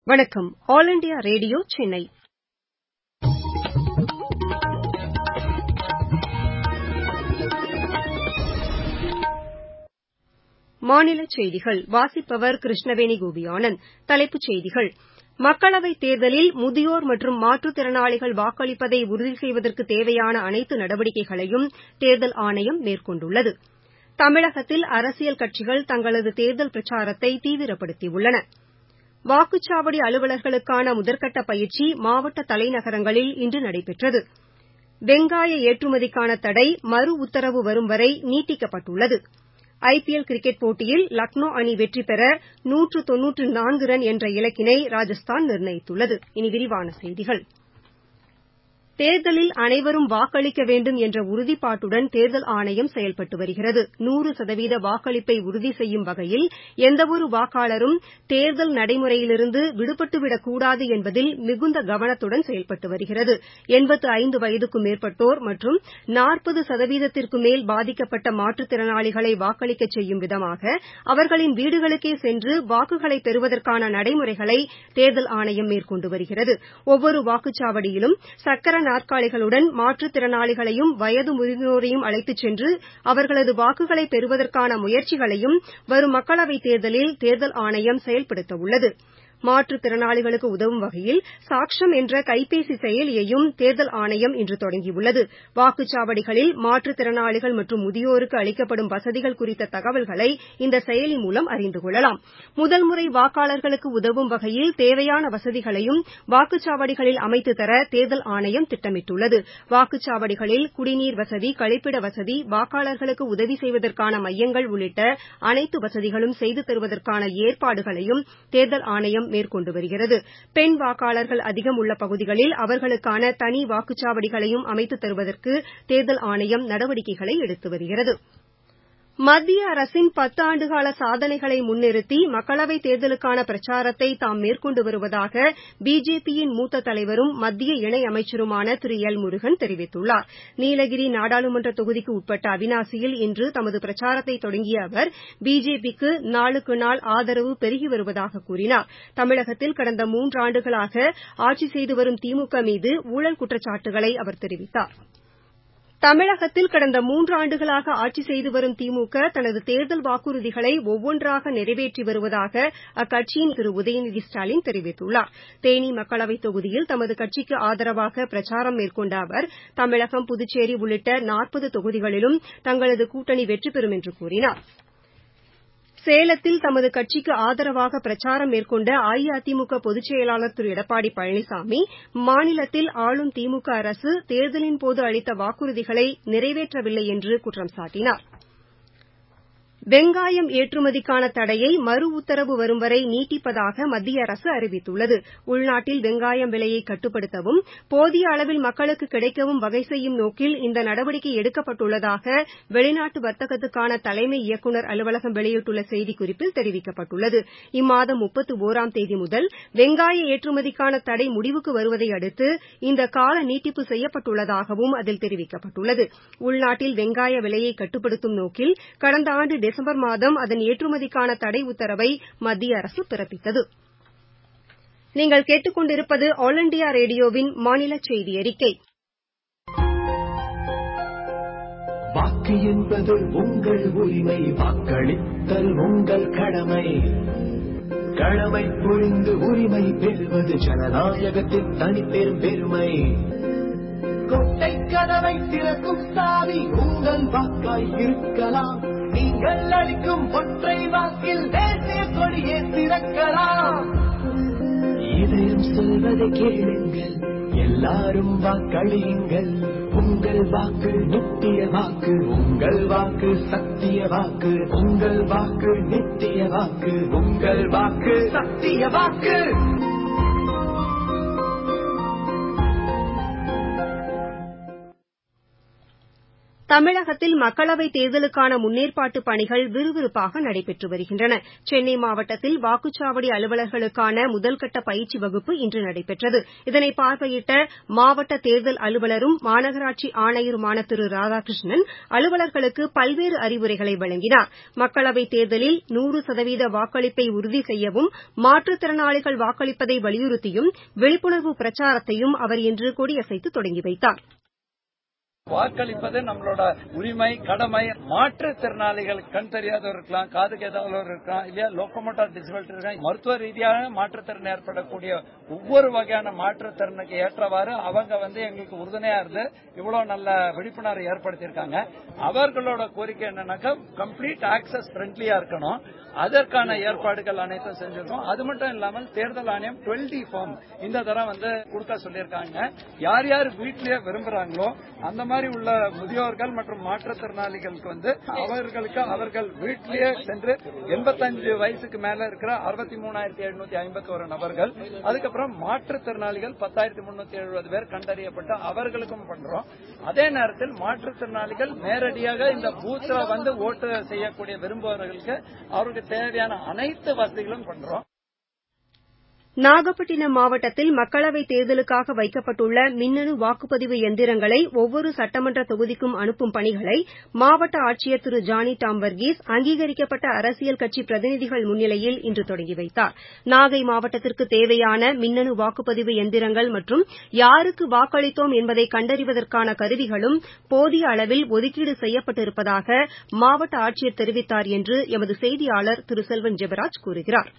வணக்கம் all India radio Chennai மாநிலச் செய்திகள் வாசிப்பவர் கிருஷ்ணவேணி கோபியானந்த் தலைப்புச் செய்திகள் மக்களவைத் தேர்தலில் முதியோர் மற்றும் மாற்றுத் திறனாளிகள் வாக்களிப்பதை உறுதி செய்வதற்கு தேவையான அனைத்து நடவடிக்கைகளையும் தேர்தல் ஆணையம் மேற்கொண்டுள்ளது தமிழகத்தில் அரசியல் கட்சிகள் தங்களது தேர்தல் பிரச்சாரத்தை தீவிரப்படுத்தியுள்ளன வாக்குச்சாவடி அலுவலர்களுக்கான முதற்கட்ட பயிற்சி மாவட்ட தலைநகரங்களில் இன்று நடைபெற்றது வெங்காய ஏற்றுமதிக்கான தடை மறு உத்தரவு வரும் வரை நீட்டிக்கப்பட்டுள்ளது ஐ பி எல் கிரிக்கெட் போட்டியில் லக்னோ அணி வெற்றி பெற நூற்று தொன்னூற்று நான்கு ரன் என்ற இலக்கினை ராஜஸ்தான் நிர்ணயித்துள்ளது இனி விரிவான செய்திகள் தேர்தலில் அனைவரும் வாக்களிக்க வேண்டும் என்ற உறுதிப்பாட்டுடன் தேர்தல் ஆணையம் செயல்பட்டு வருகிறது நூறு சதவீத வாக்களிப்பை உறுதி செய்யும் வகையில் எந்தவொரு வாக்காளரும் தேர்தல் நடைமுறையிலிருந்து விடுபட்டுவிடக் கூடாது என்பதில் மிகுந்த கவனத்துடன் செயல்பட்டு வருகிறது எண்பத்து ஐந்து வயதுக்கும் மேற்பட்டோர் மற்றும் நாற்பது சதவீதத்திற்கு மேல் பாதிக்கப்பட்ட மாற்றுத்திறனாளிகளை வாக்களிக்கச் செய்யும் விதமாக அவர்களின் வீடுகளுக்கே சென்று வாக்குகளை பெறுவதற்கான நடைமுறைகளை தேர்தல் ஆணையம் மேற்கொண்டு வருகிறது ஒவ்வொரு வாக்குச்சாவடியிலும் சக்கர நாற்காலிகளுடன் மாற்றுத்திறனாளிகளையும் வயது முதிர்ந்தோரையும் அழைத்துச் சென்று அவர்களது வாக்குகளை பெறுவதற்கான முயற்சிகளையும் வரும் மக்களவைத் தேர்தலில் தேர்தல் ஆணையம் செயல்படுத்தவுள்ளது மாற்றுத்திறனாளிகளுக்கு உதவும் வகையில் சாக்ஷம் என்ற கைபேசி செயலியையும் தேர்தல் ஆணையம் இன்று தொடங்கியுள்ளது வாக்குச்சாவடிகளில் மாற்றுத்திறனாளிகள் மற்றும் முதியோருக்கு அளிக்கப்படும் வசதிகள் குறித்த தகவல்களை இந்த செயலி மூலம் அறிந்து கொள்ளலாம் முதல் முறை வாக்காளர்களுக்கு உதவும் வகையில் தேவையான வசதிகளையும் வாக்குச்சாவடிகளில் அமைத்து தர தேர்தல் ஆணையம் திட்டமிட்டுள்ளது வாக்குச்சாவடிகளில் குடிநீர் வசதி கழிப்பிட வசதி வாக்காளர்களுக்கு உதவி செய்வதற்கான மையங்கள் உள்ளிட்ட அனைத்து வசதிகளும் செய்து தருவதற்கான ஏற்பாடுகளையும் தேர்தல் ஆணையம் மேற்கொண்டு வருகிறது பெண் வாக்காளர்கள் அதிகம் உள்ள பகுதிகளில் அவர்களுக்கான தனி வாக்குச்சாவடிகளையும் அமைத்துத் தருவதற்கு தேர்தல் ஆணையம் நடவடிக்கைகளை எடுத்து வருகிறது மத்திய அரசின் பத்து ஆண்டுகால சாதனைகளை முன்னிறுத்தி மக்களவைத் தேர்தலுக்கான பிரச்சாரத்தை தாம் மேற்கொண்டு வருவதாக பிஜேபியின் மூத்த தலைவரும் மத்திய இணையமைச்சருமான திரு எல் முருகன் தெரிவித்துள்ளார் நீலகிரி நாடாளுமன்ற தொகுதிக்கு உட்பட்ட அவினாசியில் இன்று தமது பிரச்சாரத்தை தொடங்கிய அவர் பிஜேபிக்கு நாளுக்கு நாள் ஆதரவு பெருகி வருவதாக கூறினார் தமிழகத்தில் கடந்த மூன்றாண்டுகளாக ஆட்சி செய்து வரும் திமுக மீது ஊழல் குற்றச்சாட்டுகளை அவர் தெரிவித்தார் தமிழகத்தில் கடந்த மூன்றாண்டுகளாக ஆட்சி செய்து வரும் திமுக தனது தேர்தல் வாக்குறுதிகளை ஒவ்வொன்றாக நிறைவேற்றி வருவதாக அக்கட்சியின் திரு உதயநிதி ஸ்டாலின் தெரிவித்துள்ளார் தேனி மக்களவைத் தொகுதியில் தமது கட்சிக்கு ஆதரவாக பிரச்சாரம் மேற்கொண்ட அவர் தமிழகம் புதுச்சேரி உள்ளிட்ட நாற்பது தொகுதிகளிலும் தங்களது கூட்டணி வெற்றி பெறும் என்று கூறினார் சேலத்தில் தமது கட்சிக்கு ஆதரவாக பிரச்சாரம் மேற்கொண்ட அஇஅதிமுக பொதுச் செயலாளர் திரு எடப்பாடி பழனிசாமி மாநிலத்தில் ஆளும் திமுக அரசு தேர்தலின்போது அளித்த வாக்குறுதிகளை நிறைவேற்றவில்லை என்று குற்றம் சாட்டினார் வெங்காயம் ஏற்றுமதிக்கான தடையை மறு உத்தரவு வரும் வரை நீட்டிப்பதாக மத்திய அரசு அறிவித்துள்ளது உள்நாட்டில் வெங்காயம் விலையை கட்டுப்படுத்தவும் போதிய அளவில் மக்களுக்கு கிடைக்கவும் வகை செய்யும் நோக்கில் இந்த நடவடிக்கை எடுக்கப்பட்டுள்ளதாக வெளிநாட்டு வர்த்தகத்துக்கான தலைமை இயக்குநர் அலுவலகம் வெளியிட்டுள்ள செய்திக்குறிப்பில் தெரிவிக்கப்பட்டுள்ளது இம்மாதம் முப்பத்து ஒராம் தேதி முதல் வெங்காய ஏற்றுமதிக்கான தடை முடிவுக்கு வருவதை அடுத்து இந்த கால நீட்டிப்பு செய்யப்பட்டுள்ளதாகவும் அதில் தெரிவிக்கப்பட்டுள்ளது உள்நாட்டில் வெங்காய விலையை கட்டுப்படுத்தும் நோக்கில் கடந்த ஆண்டு டிசம்பர் மாதம் அதன் ஏற்றுமதிக்கான தடை உத்தரவை மத்திய அரசு பிறப்பித்தது நீங்கள் கேட்டுக் கொண்டிருப்பது ஆல் இண்டியா ரேடியோவின் மாநில செய்தி அறிக்கை வாக்கு என்பது உங்கள் உரிமை வாக்களித்தல் உங்கள் கடமை கடமை புரிந்து உரிமை பெறுவது ஜனநாயகத்தின் தனிப்பெரும் பெருமை கொட்டை கதவை திறக்கும் சாவி உங்கள் வாக்காய் இருக்கலாம் நீங்கள் அளிக்கும் ஒற்றை வாக்கில் தேசிய கொடியே திறக்கலாம் இதயம் சொல்வதை கேளுங்கள் எல்லாரும் வாக்களியுங்கள் உங்கள் வாக்கு நித்திய வாக்கு உங்கள் வாக்கு சத்திய வாக்கு உங்கள் வாக்கு நித்திய வாக்கு உங்கள் வாக்கு சத்திய வாக்கு தமிழகத்தில் மக்களவைத் தேர்தலுக்கான முன்னேற்பாட்டு பணிகள் விறுவிறுப்பாக நடைபெற்று வருகின்றன சென்னை மாவட்டத்தில் வாக்குச்சாவடி அலுவலர்களுக்கான முதல்கட்ட பயிற்சி வகுப்பு இன்று நடைபெற்றது இதனை பார்வையிட்ட மாவட்ட தேர்தல் அலுவலரும் மாநகராட்சி ஆணையருமான திரு ராதாகிருஷ்ணன் அலுவலர்களுக்கு பல்வேறு அறிவுரைகளை வழங்கினார் மக்களவைத் தேர்தலில் நூறு சதவீத வாக்களிப்பை உறுதி செய்யவும் மாற்றுத்திறனாளிகள் வாக்களிப்பதை வலியுறுத்தியும் விழிப்புணர்வு பிரச்சாரத்தையும் அவர் இன்று கொடியசைத்து தொடங்கி வைத்தார் வாக்களிப்பது நம்மளோட உரிமை கடமை மாற்றுத்திறனாளிகள் கண் தெரியாதவர் இருக்கலாம் காது கேதாதவர் இருக்கலாம் இல்லையா லோக்கமோட்டார் டிசபிலிட்டி இருக்கலாம் மருத்துவ ரீதியாக மாற்றுத்திறன் ஏற்படக்கூடிய ஒவ்வொரு வகையான மாற்றுத்திறனுக்கு ஏற்றவாறு அவங்க வந்து எங்களுக்கு உறுதுணையா இருந்து இவ்வளவு நல்ல விழிப்புணர்வு ஏற்படுத்தியிருக்காங்க அவர்களோட கோரிக்கை என்னன்னாக்கா கம்ப்ளீட் ஆக்சஸ் ஃப்ரெண்ட்லியா இருக்கணும் அதற்கான ஏற்பாடுகள் அனைத்தும் செஞ்சிருக்கோம் அது மட்டும் இல்லாமல் தேர்தல் ஆணையம் டுவெல்டி ஃபார்ம் இந்த தரம் வந்து கொடுக்க சொல்லியிருக்காங்க யார் யார் வீட்டிலேயே விரும்புறாங்களோ அந்த மாதிரி உள்ள முதியோர்கள் மற்றும் மாற்றுத்திறனாளிகளுக்கு வந்து அவர்களுக்கு அவர்கள் வீட்டிலேயே சென்று எண்பத்தஞ்சு வயசுக்கு மேல இருக்கிற அறுபத்தி மூணாயிரத்தி எழுநூத்தி ஐம்பத்தி ஒரு நபர்கள் அதுக்கப்புறம் மாற்றுத்திறனாளிகள் பத்தாயிரத்தி முன்னூத்தி எழுபது பேர் கண்டறியப்பட்டு அவர்களுக்கும் பண்றோம் அதே நேரத்தில் மாற்றுத்திறனாளிகள் நேரடியாக இந்த பூத்ல வந்து ஓட்டு செய்யக்கூடிய விரும்புபவர்களுக்கு அவருக்கு தேவையான அனைத்து வசதிகளும் பண்றோம் நாகப்பட்டினம் மாவட்டத்தில் மக்களவைத் தேர்தலுக்காக வைக்கப்பட்டுள்ள மின்னணு வாக்குப்பதிவு எந்திரங்களை ஒவ்வொரு சட்டமன்ற தொகுதிக்கும் அனுப்பும் பணிகளை மாவட்ட ஆட்சியர் திரு ஜானி டாம் வர்கீஸ் அங்கீகரிக்கப்பட்ட அரசியல் கட்சி பிரதிநிதிகள் முன்னிலையில் இன்று தொடங்கி வைத்தார் நாகை மாவட்டத்திற்கு தேவையான மின்னணு வாக்குப்பதிவு எந்திரங்கள் மற்றும் யாருக்கு வாக்களித்தோம் என்பதை கண்டறிவதற்கான கருவிகளும் போதிய அளவில் ஒதுக்கீடு செய்யப்பட்டிருப்பதாக மாவட்ட ஆட்சியர் தெரிவித்தார் என்று எமது செய்தியாளர் திரு செல்வன் ஜெபராஜ் கூறுகிறார்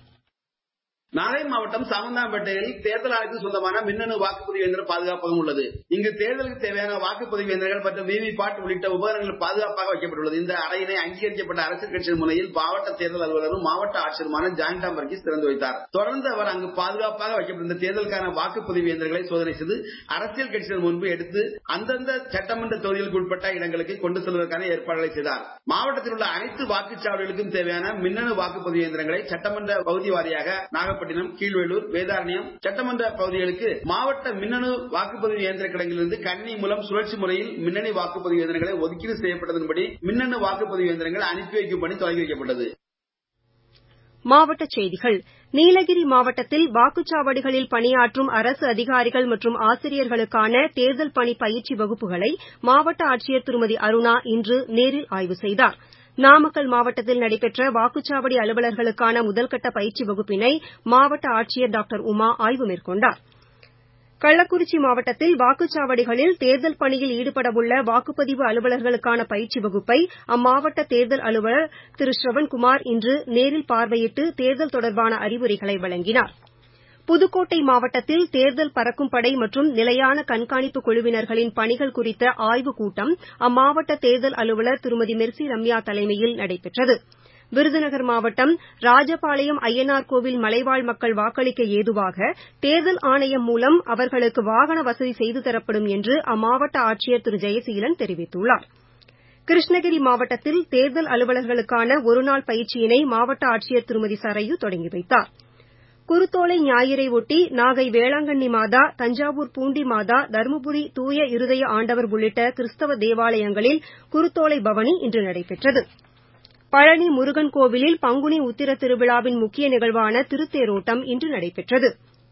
நாகை மாவட்டம் சாமந்தாம்பேட்டையில் தேர்தல் ஆணையத்துக்கு சொந்தமான மின்னணு வாக்குப்பதிவு இயந்திரம் பாதுகாப்பகம் உள்ளது இங்கு தேர்தலுக்கு தேவையான வாக்குப்பதிவு இயந்திரங்கள் மற்றும் விவி பாட் உள்ளிட்ட உபகரணங்கள் பாதுகாப்பாக வைக்கப்பட்டுள்ளது இந்த அறையினை அங்கீகரிக்கப்பட்ட அரசியல் கட்சியின் முனையில் மாவட்ட தேர்தல் அலுவலரும் மாவட்ட ஆட்சியருமான ஜான்டாம் வர்கீஸ் திறந்து வைத்தார் தொடர்ந்து அவர் அங்கு பாதுகாப்பாக வைக்கப்பட்டிருந்த தேர்தலுக்கான வாக்குப்பதிவு இயந்திரங்களை சோதனை செய்து அரசியல் கட்சிகள் முன்பு எடுத்து அந்தந்த சட்டமன்ற தொகுதிகளுக்கு உட்பட்ட இடங்களுக்கு கொண்டு செல்வதற்கான ஏற்பாடுகளை செய்தார் மாவட்டத்தில் உள்ள அனைத்து வாக்குச்சாவடிகளுக்கும் தேவையான மின்னணு வாக்குப்பதிவு இயந்திரங்களை சட்டமன்ற பகுதி வாரியாக நாகப்பட்டினம் நாகப்பட்டினம் கீழ்வேலூர் வேதாரண்யம் சட்டமன்ற பகுதிகளுக்கு மாவட்ட மின்னணு வாக்குப்பதிவு இயந்திர கிடங்கிலிருந்து கணினி மூலம் சுழற்சி முறையில் மின்னணு வாக்குப்பதிவு இயந்திரங்களை ஒதுக்கீடு செய்யப்பட்டதன்படி மின்னணு வாக்குப்பதிவு இயந்திரங்கள் அனுப்பி வைக்கும் பணி தொடங்கி வைக்கப்பட்டது மாவட்டச் செய்திகள் நீலகிரி மாவட்டத்தில் வாக்குச்சாவடிகளில் பணியாற்றும் அரசு அதிகாரிகள் மற்றும் ஆசிரியர்களுக்கான தேர்தல் பணி பயிற்சி வகுப்புகளை மாவட்ட ஆட்சியர் திருமதி அருணா இன்று நேரில் ஆய்வு செய்தாா் நாமக்கல் மாவட்டத்தில் நடைபெற்ற வாக்குச்சாவடி அலுவலர்களுக்கான முதல்கட்ட பயிற்சி வகுப்பினை மாவட்ட ஆட்சியர் டாக்டர் உமா ஆய்வு மேற்கொண்டார் கள்ளக்குறிச்சி மாவட்டத்தில் வாக்குச்சாவடிகளில் தேர்தல் பணியில் ஈடுபடவுள்ள வாக்குப்பதிவு அலுவலர்களுக்கான பயிற்சி வகுப்பை அம்மாவட்ட தேர்தல் அலுவலர் திரு ஸ்ரவன்குமார் இன்று நேரில் பார்வையிட்டு தேர்தல் தொடர்பான அறிவுரைகளை வழங்கினார் புதுக்கோட்டை மாவட்டத்தில் தேர்தல் பறக்கும் படை மற்றும் நிலையான கண்காணிப்பு குழுவினர்களின் பணிகள் குறித்த ஆய்வுக் கூட்டம் அம்மாவட்ட தேர்தல் அலுவலர் திருமதி மெர்சி ரம்யா தலைமையில் நடைபெற்றது விருதுநகர் மாவட்டம் ராஜபாளையம் ஐயனார் கோவில் மலைவாழ் மக்கள் வாக்களிக்க ஏதுவாக தேர்தல் ஆணையம் மூலம் அவர்களுக்கு வாகன வசதி செய்து தரப்படும் என்று அம்மாவட்ட ஆட்சியர் திரு ஜெயசீலன் தெரிவித்துள்ளார் கிருஷ்ணகிரி மாவட்டத்தில் தேர்தல் அலுவலர்களுக்கான ஒருநாள் பயிற்சியினை மாவட்ட ஆட்சியர் திருமதி சரையு தொடங்கி வைத்தாா் குருத்தோலை ஞாயிறை ஒட்டி நாகை வேளாங்கண்ணி மாதா தஞ்சாவூர் பூண்டி மாதா தருமபுரி தூய இருதய ஆண்டவர் உள்ளிட்ட கிறிஸ்தவ தேவாலயங்களில் குருத்தோலை பவனி இன்று நடைபெற்றது பழனி முருகன் கோவிலில் பங்குனி உத்திர திருவிழாவின் முக்கிய நிகழ்வான திருத்தேரோட்டம் இன்று நடைபெற்றது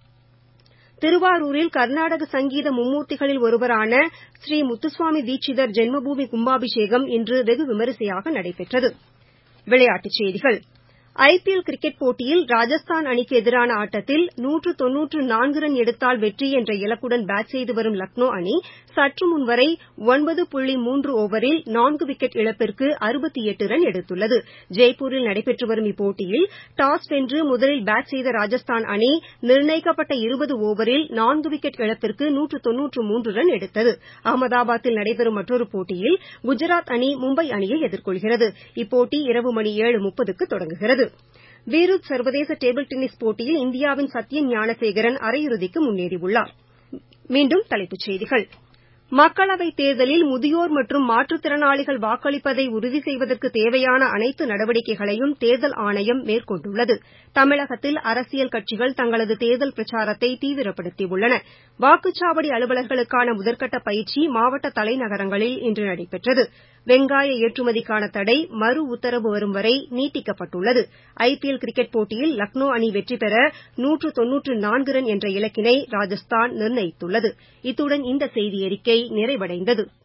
திருவாரூரில் கர்நாடக சங்கீத மும்மூர்த்திகளில் ஒருவரான ஸ்ரீ முத்துசுவாமி தீட்சிதர் ஜென்மபூமி கும்பாபிஷேகம் இன்று வெகு விமரிசையாக நடைபெற்றது விளையாட்டுச் செய்திகள் ஐபிஎல் கிரிக்கெட் போட்டியில் ராஜஸ்தான் அணிக்கு எதிரான ஆட்டத்தில் நூற்று தொன்னூற்று நான்கு ரன் எடுத்தால் வெற்றி என்ற இலக்குடன் பேட் செய்து வரும் லக்னோ அணி சற்று முன்வரை ஒன்பது புள்ளி மூன்று ஓவரில் நான்கு விக்கெட் இழப்பிற்கு அறுபத்தி எட்டு ரன் எடுத்துள்ளது ஜெய்ப்பூரில் நடைபெற்று வரும் இப்போட்டியில் டாஸ் வென்று முதலில் பேட் செய்த ராஜஸ்தான் அணி நிர்ணயிக்கப்பட்ட இருபது ஓவரில் நான்கு விக்கெட் இழப்பிற்கு நூற்று தொன்னூற்று மூன்று ரன் எடுத்தது அகமதாபாத்தில் நடைபெறும் மற்றொரு போட்டியில் குஜராத் அணி மும்பை அணியை எதிர்கொள்கிறது இப்போட்டி இரவு மணி ஏழு முப்பதுக்கு தொடங்குகிறது பீருத் சர்வதேச டேபிள் டென்னிஸ் போட்டியில் இந்தியாவின் சத்யன் ஞானசேகரன் அரையிறுதிக்கு முன்னேறியுள்ளார் மீண்டும் தலைப்புச் செய்திகள் மக்களவைத் தேர்தலில் முதியோர் மற்றும் மாற்றுத்திறனாளிகள் வாக்களிப்பதை உறுதி செய்வதற்கு தேவையான அனைத்து நடவடிக்கைகளையும் தேர்தல் ஆணையம் மேற்கொண்டுள்ளது தமிழகத்தில் அரசியல் கட்சிகள் தங்களது தேர்தல் பிரச்சாரத்தை தீவிரப்படுத்தியுள்ளன வாக்குச்சாவடி அலுவலர்களுக்கான முதற்கட்ட பயிற்சி மாவட்ட தலைநகரங்களில் இன்று நடைபெற்றது வெங்காய ஏற்றுமதிக்கான தடை மறு உத்தரவு வரும் வரை நீட்டிக்கப்பட்டுள்ளது ஐபிஎல் கிரிக்கெட் போட்டியில் லக்னோ அணி வெற்றி பெற நூற்று தொன்னூற்று நான்கு ரன் என்ற இலக்கினை ராஜஸ்தான் நிர்ணயித்துள்ளது இத்துடன் இந்த செய்தியறிக்கை நிறைவடைந்தது